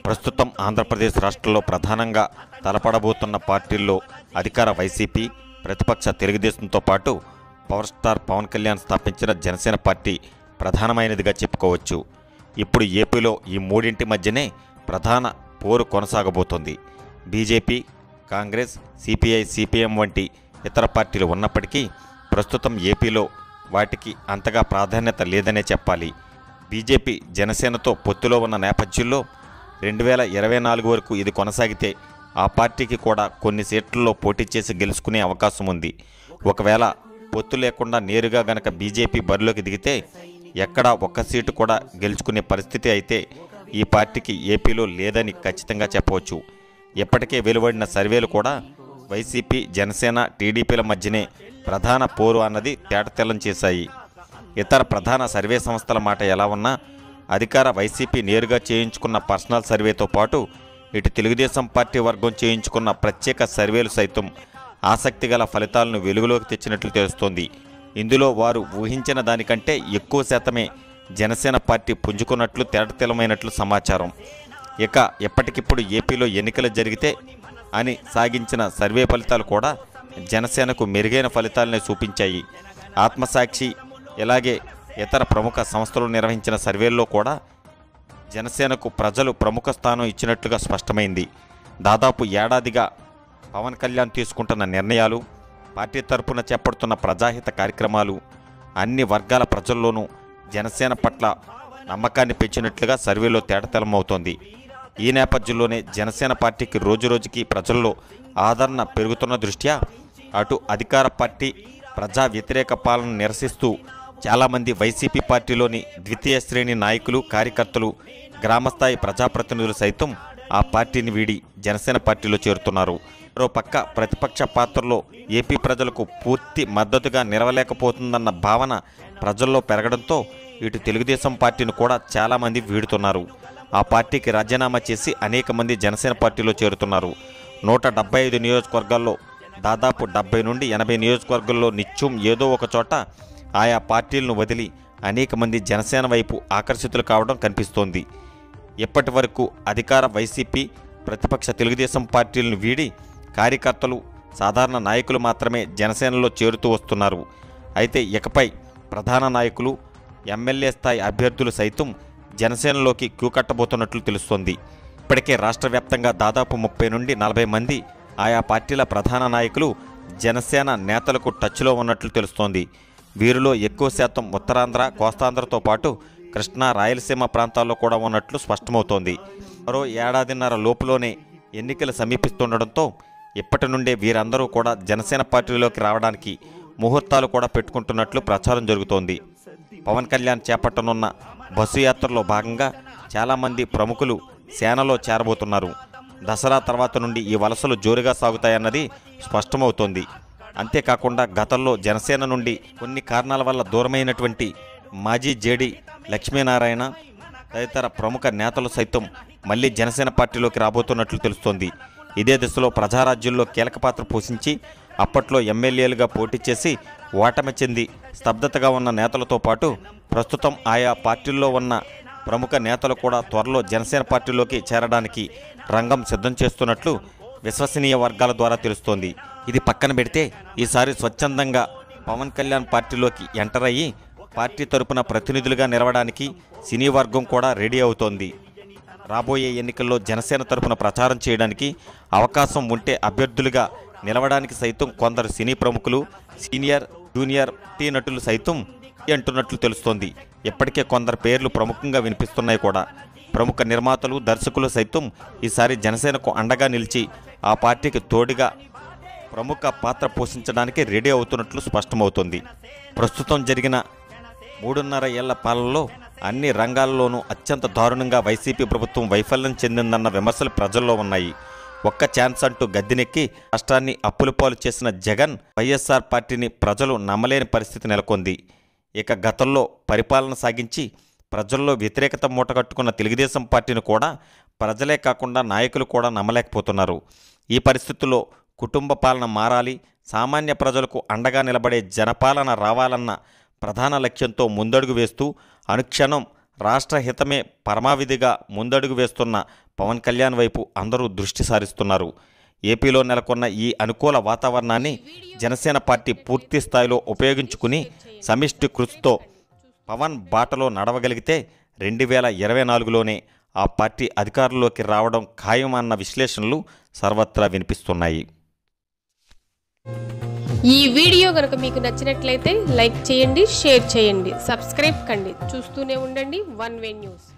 ప్రస్తుతం ఆంధ్రప్రదేశ్ రాష్ట్రంలో ప్రధానంగా తలపడబోతున్న పార్టీల్లో అధికార వైసీపీ ప్రతిపక్ష తెలుగుదేశంతో పాటు పవర్ స్టార్ పవన్ కళ్యాణ్ స్థాపించిన జనసేన పార్టీ ప్రధానమైనదిగా చెప్పుకోవచ్చు ఇప్పుడు ఏపీలో ఈ మూడింటి మధ్యనే ప్రధాన పోరు కొనసాగబోతోంది బీజేపీ కాంగ్రెస్ సిపిఐ సిపిఎం వంటి ఇతర పార్టీలు ఉన్నప్పటికీ ప్రస్తుతం ఏపీలో వాటికి అంతగా ప్రాధాన్యత లేదనే చెప్పాలి బీజేపీ జనసేనతో పొత్తులో ఉన్న నేపథ్యంలో రెండు వేల ఇరవై నాలుగు వరకు ఇది కొనసాగితే ఆ పార్టీకి కూడా కొన్ని సీట్లలో పోటీ చేసి గెలుచుకునే అవకాశం ఉంది ఒకవేళ పొత్తు లేకుండా నేరుగా గనక బీజేపీ బరిలోకి దిగితే ఎక్కడా ఒక్క సీటు కూడా గెలుచుకునే పరిస్థితి అయితే ఈ పార్టీకి ఏపీలో లేదని ఖచ్చితంగా చెప్పవచ్చు ఇప్పటికే వెలువడిన సర్వేలు కూడా వైసీపీ జనసేన టీడీపీల మధ్యనే ప్రధాన పోరు అన్నది తేటతెల్లం చేశాయి ఇతర ప్రధాన సర్వే సంస్థల మాట ఎలా ఉన్నా అధికార వైసీపీ నేరుగా చేయించుకున్న పర్సనల్ సర్వేతో పాటు ఇటు తెలుగుదేశం పార్టీ వర్గం చేయించుకున్న ప్రత్యేక సర్వేలు సైతం ఆసక్తి గల ఫలితాలను వెలుగులోకి తెచ్చినట్లు తెలుస్తోంది ఇందులో వారు ఊహించిన దానికంటే ఎక్కువ శాతమే జనసేన పార్టీ పుంజుకున్నట్లు తేటతెల్లమైనట్లు సమాచారం ఇక ఎప్పటికిప్పుడు ఏపీలో ఎన్నికలు జరిగితే అని సాగించిన సర్వే ఫలితాలు కూడా జనసేనకు మెరుగైన ఫలితాలనే చూపించాయి ఆత్మసాక్షి ఇలాగే ఇతర ప్రముఖ సంస్థలు నిర్వహించిన సర్వేల్లో కూడా జనసేనకు ప్రజలు ప్రముఖ స్థానం ఇచ్చినట్లుగా స్పష్టమైంది దాదాపు ఏడాదిగా పవన్ కళ్యాణ్ తీసుకుంటున్న నిర్ణయాలు పార్టీ తరపున చేపడుతున్న ప్రజాహిత కార్యక్రమాలు అన్ని వర్గాల ప్రజల్లోనూ జనసేన పట్ల నమ్మకాన్ని పెంచినట్లుగా సర్వేలో తేటతెల్లమవుతోంది ఈ నేపథ్యంలోనే జనసేన పార్టీకి రోజురోజుకి ప్రజల్లో ఆదరణ పెరుగుతున్న దృష్ట్యా అటు అధికార పార్టీ ప్రజా వ్యతిరేక పాలన నిరసిస్తూ చాలామంది వైసీపీ పార్టీలోని ద్వితీయ శ్రేణి నాయకులు కార్యకర్తలు గ్రామస్థాయి ప్రజాప్రతినిధులు సైతం ఆ పార్టీని వీడి జనసేన పార్టీలో చేరుతున్నారు మరో పక్క ప్రతిపక్ష పాత్రలో ఏపీ ప్రజలకు పూర్తి మద్దతుగా నిలవలేకపోతుందన్న భావన ప్రజల్లో పెరగడంతో ఇటు తెలుగుదేశం పార్టీని కూడా చాలామంది వీడుతున్నారు ఆ పార్టీకి రాజీనామా చేసి అనేక మంది జనసేన పార్టీలో చేరుతున్నారు నూట డెబ్బై ఐదు నియోజకవర్గాల్లో దాదాపు డెబ్బై నుండి ఎనభై నియోజకవర్గాల్లో నిత్యం ఏదో ఒక చోట ఆయా పార్టీలను వదిలి అనేక మంది జనసేన వైపు ఆకర్షితులు కావడం కనిపిస్తోంది ఇప్పటి వరకు అధికార వైసీపీ ప్రతిపక్ష తెలుగుదేశం పార్టీలను వీడి కార్యకర్తలు సాధారణ నాయకులు మాత్రమే జనసేనలో చేరుతూ వస్తున్నారు అయితే ఇకపై ప్రధాన నాయకులు ఎమ్మెల్యే స్థాయి అభ్యర్థులు సైతం జనసేనలోకి క్యూ కట్టబోతున్నట్లు తెలుస్తోంది ఇప్పటికే రాష్ట్ర వ్యాప్తంగా దాదాపు ముప్పై నుండి నలభై మంది ఆయా పార్టీల ప్రధాన నాయకులు జనసేన నేతలకు టచ్లో ఉన్నట్లు తెలుస్తోంది వీరిలో ఎక్కువ శాతం ఉత్తరాంధ్ర కోస్తాంధ్రతో పాటు కృష్ణా రాయలసీమ ప్రాంతాల్లో కూడా ఉన్నట్లు స్పష్టమవుతోంది మరో ఏడాదిన్నర లోపులోనే ఎన్నికలు సమీపిస్తుండడంతో ఇప్పటి నుండే వీరందరూ కూడా జనసేన పార్టీలోకి రావడానికి ముహూర్తాలు కూడా పెట్టుకుంటున్నట్లు ప్రచారం జరుగుతోంది పవన్ కళ్యాణ్ చేపట్టనున్న బస్సు యాత్రలో భాగంగా చాలామంది ప్రముఖులు సేనలో చేరబోతున్నారు దసరా తర్వాత నుండి ఈ వలసలు జోరుగా సాగుతాయన్నది స్పష్టమవుతోంది అంతేకాకుండా గతంలో జనసేన నుండి కొన్ని కారణాల వల్ల దూరమైనటువంటి మాజీ జేడీ లక్ష్మీనారాయణ తదితర ప్రముఖ నేతలు సైతం మళ్ళీ జనసేన పార్టీలోకి రాబోతున్నట్లు తెలుస్తోంది ఇదే దిశలో ప్రజారాజ్యంలో కీలక పాత్ర పోషించి అప్పట్లో ఎమ్మెల్యేలుగా పోటీ చేసి ఓటమి చెంది స్తబ్దతగా ఉన్న నేతలతో పాటు ప్రస్తుతం ఆయా పార్టీల్లో ఉన్న ప్రముఖ నేతలు కూడా త్వరలో జనసేన పార్టీలోకి చేరడానికి రంగం సిద్ధం చేస్తున్నట్లు విశ్వసనీయ వర్గాల ద్వారా తెలుస్తోంది ఇది పక్కన పెడితే ఈసారి స్వచ్ఛందంగా పవన్ కళ్యాణ్ పార్టీలోకి ఎంటర్ అయ్యి పార్టీ తరపున ప్రతినిధులుగా నిలవడానికి సినీ వర్గం కూడా రెడీ అవుతోంది రాబోయే ఎన్నికల్లో జనసేన తరపున ప్రచారం చేయడానికి అవకాశం ఉంటే అభ్యర్థులుగా నిలవడానికి సైతం కొందరు సినీ ప్రముఖులు సీనియర్ జూనియర్ టీ నటులు సైతం అంటున్నట్లు తెలుస్తోంది ఇప్పటికే కొందరు పేర్లు ప్రముఖంగా వినిపిస్తున్నాయి కూడా ప్రముఖ నిర్మాతలు దర్శకులు సైతం ఈసారి జనసేనకు అండగా నిలిచి ఆ పార్టీకి తోడుగా ప్రముఖ పాత్ర పోషించడానికి రెడీ అవుతున్నట్లు స్పష్టమవుతోంది ప్రస్తుతం జరిగిన మూడున్నర ఏళ్ల పాలనలో అన్ని రంగాల్లోనూ అత్యంత దారుణంగా వైసీపీ ప్రభుత్వం వైఫల్యం చెందిందన్న విమర్శలు ప్రజల్లో ఉన్నాయి ఒక్క ఛాన్స్ అంటూ గద్దెనెక్కి రాష్ట్రాన్ని అప్పుల పాలు చేసిన జగన్ వైఎస్ఆర్ పార్టీని ప్రజలు నమ్మలేని పరిస్థితి నెలకొంది ఇక గతంలో పరిపాలన సాగించి ప్రజల్లో వ్యతిరేకత మూటగట్టుకున్న తెలుగుదేశం పార్టీని కూడా ప్రజలే కాకుండా నాయకులు కూడా నమ్మలేకపోతున్నారు ఈ పరిస్థితుల్లో కుటుంబ పాలన మారాలి సామాన్య ప్రజలకు అండగా నిలబడే జనపాలన రావాలన్న ప్రధాన లక్ష్యంతో ముందడుగు వేస్తూ అనుక్షణం రాష్ట్ర హితమే పరమావిధిగా ముందడుగు వేస్తున్న పవన్ కళ్యాణ్ వైపు అందరూ దృష్టి సారిస్తున్నారు ఏపీలో నెలకొన్న ఈ అనుకూల వాతావరణాన్ని జనసేన పార్టీ పూర్తి స్థాయిలో ఉపయోగించుకుని సమిష్టి కృషితో పవన్ బాటలో నడవగలిగితే రెండు వేల ఇరవై నాలుగులోనే ఆ పార్టీ అధికారంలోకి రావడం ఖాయమన్న విశ్లేషణలు సర్వత్రా వినిపిస్తున్నాయి ఈ వీడియో కనుక మీకు నచ్చినట్లయితే లైక్ చేయండి షేర్ చేయండి సబ్స్క్రైబ్ కండి చూస్తూనే ఉండండి వన్ వే న్యూస్